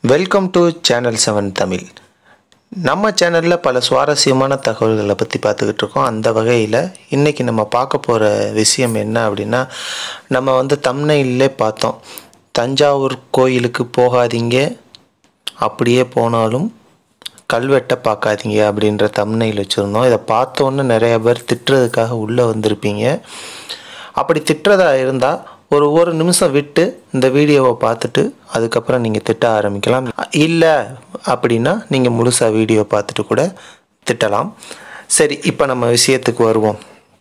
welcome to channel seven Tamil நம்ம சேனலில் பல சுவாரஸ்யமான தகவல்களை பற்றி பார்த்துக்கிட்டு இருக்கோம் அந்த வகையில் இன்றைக்கி நம்ம பார்க்க போகிற விஷயம் என்ன அப்படின்னா நம்ம வந்து தம்னையிலே பார்த்தோம் தஞ்சாவூர் கோயிலுக்கு போகாதீங்க அப்படியே போனாலும் கல்வெட்டை பார்க்காதீங்க அப்படின்ற தம்னையில் வச்சுருந்தோம் இதை பார்த்தோன்னே நிறைய பேர் திட்டுறதுக்காக உள்ளே வந்திருப்பீங்க அப்படி திட்டுறதா இருந்தால் ஒரு ஒரு நிமிஷம் விட்டு இந்த வீடியோவை பார்த்துட்டு அதுக்கப்புறம் நீங்கள் திட்ட ஆரம்பிக்கலாம் இல்லை அப்படின்னா நீங்கள் முழுசாக வீடியோ பார்த்துட்டு கூட திட்டலாம் சரி இப்போ நம்ம விஷயத்துக்கு வருவோம்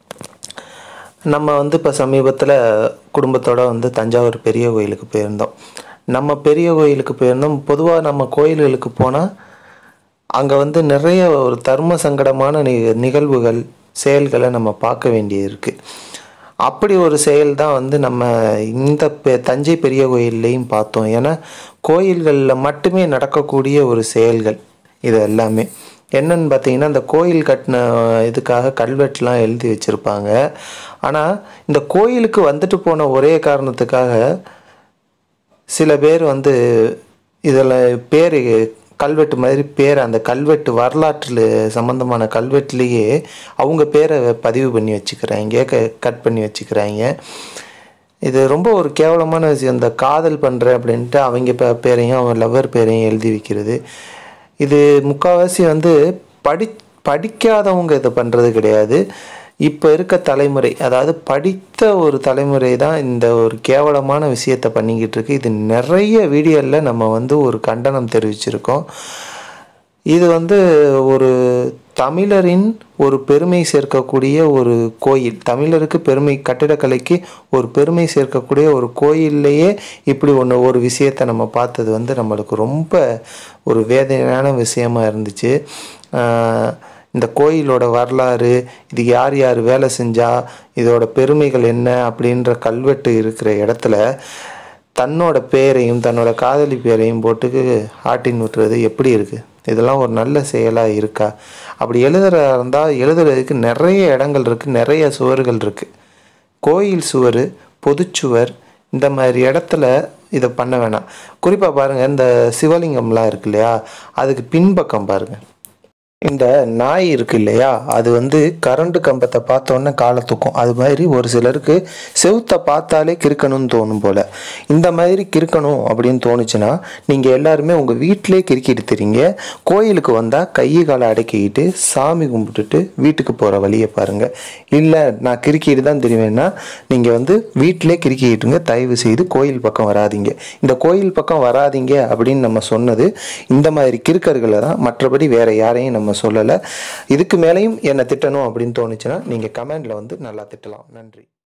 நம்ம வந்து இப்போ சமீபத்தில் குடும்பத்தோடு வந்து தஞ்சாவூர் பெரிய கோயிலுக்கு போயிருந்தோம் நம்ம பெரிய கோயிலுக்கு போயிருந்தோம் பொதுவாக நம்ம கோயில்களுக்கு போனால் அங்கே வந்து நிறைய ஒரு தர்ம சங்கடமான நி நிகழ்வுகள் செயல்களை நம்ம பார்க்க வேண்டியிருக்கு அப்படி ஒரு செயல் தான் வந்து நம்ம இந்த பெ- தஞ்சை பெரிய கோயில்லையும் பார்த்தோம் ஏன்னா கோயில்களில் மட்டுமே நடக்கக்கூடிய ஒரு செயல்கள் இது எல்லாமே என்னன்னு பார்த்தீங்கன்னா இந்த கோயில் கட்டின இதுக்காக கல்வெட்டுலாம் எழுதி வச்சுருப்பாங்க ஆனால் இந்த கோயிலுக்கு வந்துட்டு போன ஒரே காரணத்துக்காக சில பேர் வந்து இதில் பேர் கல்வெட்டு மாதிரி பேர் அந்த கல்வெட்டு வரலாற்றில் சம்மந்தமான கல்வெட்டுலேயே அவங்க பேரை பதிவு பண்ணி வச்சுக்கிறாங்க க கட் பண்ணி வச்சுக்கிறாங்க இது ரொம்ப ஒரு கேவலமான விஷயம் இந்த காதல் பண்ணுறேன் அப்படின்ட்டு அவங்க பே- பேரையும் அவன் லவ்வர் பேரையும் எழுதி வைக்கிறது இது முக்கால்வாசி வந்து படி படிக்காதவங்க இதை பண்ணுறது கிடையாது இப்போ இருக்க தலைமுறை அதாவது படித்த ஒரு தலைமுறை தான் இந்த ஒரு கேவலமான விஷயத்தை பண்ணிக்கிட்டு இருக்கு இது நிறைய வீடியோவில் நம்ம வந்து ஒரு கண்டனம் தெரிவிச்சிருக்கோம் இது வந்து ஒரு தமிழரின் ஒரு பெருமை சேர்க்கக்கூடிய ஒரு கோயில் தமிழருக்கு பெருமை கட்டிடக்கலைக்கு ஒரு பெருமை சேர்க்கக்கூடிய ஒரு கோயில்லையே இப்படி ஒன்று ஒரு விஷயத்தை நம்ம பார்த்தது வந்து நம்மளுக்கு ரொம்ப ஒரு வேதனையான விஷயமா இருந்துச்சு ஆஹ் இந்த கோயிலோட வரலாறு இது யார் யார் வேலை செஞ்சா இதோட பெருமைகள் என்ன அப்படின்ற கல்வெட்டு இருக்கிற இடத்துல தன்னோட பேரையும் தன்னோட காதலி பேரையும் போட்டு ஆட்டின் விட்டுறது எப்படி இருக்கு இதெல்லாம் ஒரு நல்ல செயலாக இருக்கா அப்படி எழுதுறதா இருந்தால் எழுதுறதுக்கு நிறைய இடங்கள் இருக்குது நிறைய சுவர்கள் இருக்குது கோயில் சுவர் பொதுச்சுவர் இந்த மாதிரி இடத்துல இதை பண்ண வேணாம் குறிப்பாக பாருங்கள் இந்த சிவலிங்கம்லாம் இருக்கு இல்லையா அதுக்கு பின்பக்கம் பாருங்கள் இந்த நாய் இருக்கு இல்லையா அது வந்து கரண்ட் கம்பத்தை பார்த்தோன்னே காலை தூக்கும் அது மாதிரி ஒரு சிலருக்கு செவுத்தை பார்த்தாலே கிறுக்கணும்னு தோணும் போல இந்த மாதிரி கிறுக்கணும் அப்படின்னு தோணுச்சுன்னா நீங்கள் எல்லாருமே உங்கள் வீட்டிலே கிறுக்கிட்டு தெரியுங்க கோயிலுக்கு வந்தால் கையை காலை அடக்கிக்கிட்டு சாமி கும்பிட்டுட்டு வீட்டுக்கு போகிற வழியை பாருங்கள் இல்லை நான் கிறுக்கிட்டு தான் தெரியுவேன்னா நீங்கள் வந்து வீட்டிலே கிறுக்கிட்டுங்க தயவு செய்து கோயில் பக்கம் வராதீங்க இந்த கோயில் பக்கம் வராதீங்க அப்படின்னு நம்ம சொன்னது இந்த மாதிரி கிறுக்கர்களை தான் மற்றபடி வேற யாரையும் நம்ம சொல்லலை இதுக்கு மேலேயும் என்னை திட்டணும் அப்படின்னு தோணுச்சுன்னா நீங்கள் கமெண்டில் வந்து நல்லா திட்டலாம் நன்றி